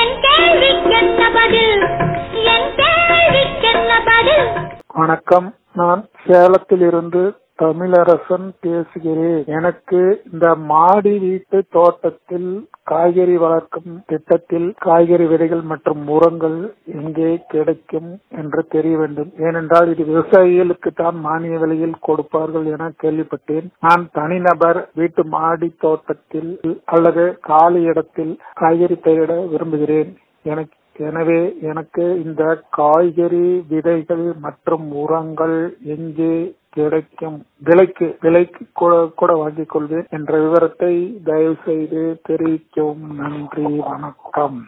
என் கேள்விக்கென்ன பதில் என் கேள்விக்கென்ன பதில் வணக்கம் நான் சேலத்திலிருந்து தமிழரசன் பேசுகிறேன் எனக்கு இந்த மாடி வீட்டு தோட்டத்தில் காய்கறி வளர்க்கும் திட்டத்தில் காய்கறி விதைகள் மற்றும் உரங்கள் எங்கே கிடைக்கும் என்று தெரிய வேண்டும் ஏனென்றால் இது விவசாயிகளுக்கு தான் மானிய விலையில் கொடுப்பார்கள் என கேள்விப்பட்டேன் நான் தனிநபர் வீட்டு மாடி தோட்டத்தில் அல்லது காலி இடத்தில் காய்கறி பயிரிட விரும்புகிறேன் எனக்கு எனவே எனக்கு இந்த காய்கறி விதைகள் மற்றும் உரங்கள் எங்கே கிடைக்கும் விலைக்கு விலைக்கு கூட கூட வாங்கிக் கொள்வேன் என்ற விவரத்தை தயவு செய்து தெரிவிக்கவும் நன்றி வணக்கம்